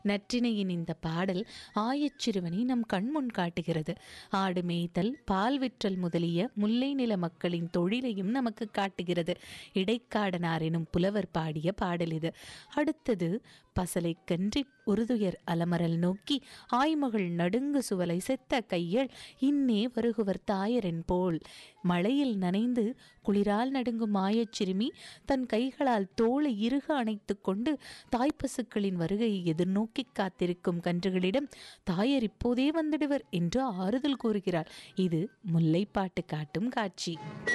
நற்றினையின் இந்த பாடல் ஆயச் சிறுவனை நம் கண்முன் காட்டுகிறது ஆடு மேய்த்தல் பால் விற்றல் முதலிய முல்லை நில மக்களின் தொழிலையும் நமக்கு காட்டுகிறது இடைக்காடனார் எனும் புலவர் பாடிய பாடல் இது அடுத்தது பசலை கன்றி உருதுயர் அலமரல் நோக்கி ஆய்மகள் நடுங்கு சுவலை செத்த கையள் இன்னே வருகுவர் தாயரென் போல் மழையில் நனைந்து குளிரால் நடுங்கும் மாயச் சிறுமி தன் கைகளால் தோளை இறுக அணைத்துக் கொண்டு தாய்ப்பசுக்களின் வருகையை எதிர்நோக்கி காத்திருக்கும் கன்றுகளிடம் தாயர் இப்போதே வந்துடுவர் என்று ஆறுதல் கூறுகிறார் இது முல்லைப்பாட்டு காட்டும் காட்சி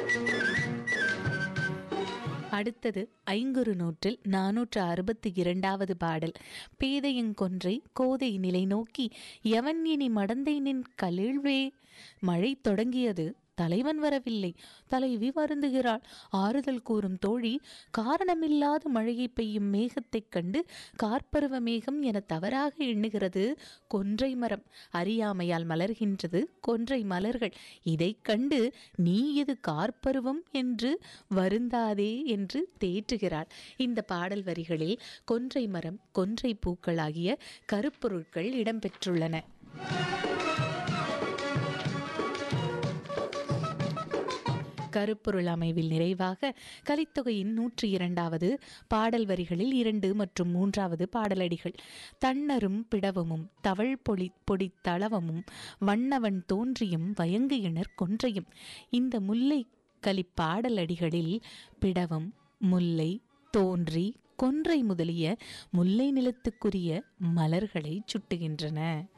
அடுத்தது ஐங்குறு நூற்றில் நானூற்று அறுபத்தி இரண்டாவது பாடல் பேதையங்கொன்றை கோதை நிலை நோக்கி எவன் இனி மடந்தை நின் கலிழ்வே மழை தொடங்கியது தலைவன் வரவில்லை தலைவி வருந்துகிறாள் ஆறுதல் கூறும் தோழி காரணமில்லாத மழையை பெய்யும் மேகத்தைக் கண்டு கார்ப்பருவ மேகம் என தவறாக எண்ணுகிறது கொன்றை மரம் அறியாமையால் மலர்கின்றது கொன்றை மலர்கள் இதைக் கண்டு நீ இது கார்ப்பருவம் என்று வருந்தாதே என்று தேற்றுகிறாள் இந்த பாடல் வரிகளில் கொன்றை மரம் கொன்றை பூக்கள் ஆகிய கருப்பொருட்கள் இடம்பெற்றுள்ளன கருப்பொருள் அமைவில் நிறைவாக கலித்தொகையின் நூற்றி இரண்டாவது பாடல் வரிகளில் இரண்டு மற்றும் மூன்றாவது பாடலடிகள் தன்னரும் பிடவமும் தவள் பொலி பொடி தளவமும் வண்ணவன் தோன்றியும் வயங்குயினர் கொன்றையும் இந்த முல்லை கலி பாடலடிகளில் பிடவம் முல்லை தோன்றி கொன்றை முதலிய முல்லை நிலத்துக்குரிய மலர்களை சுட்டுகின்றன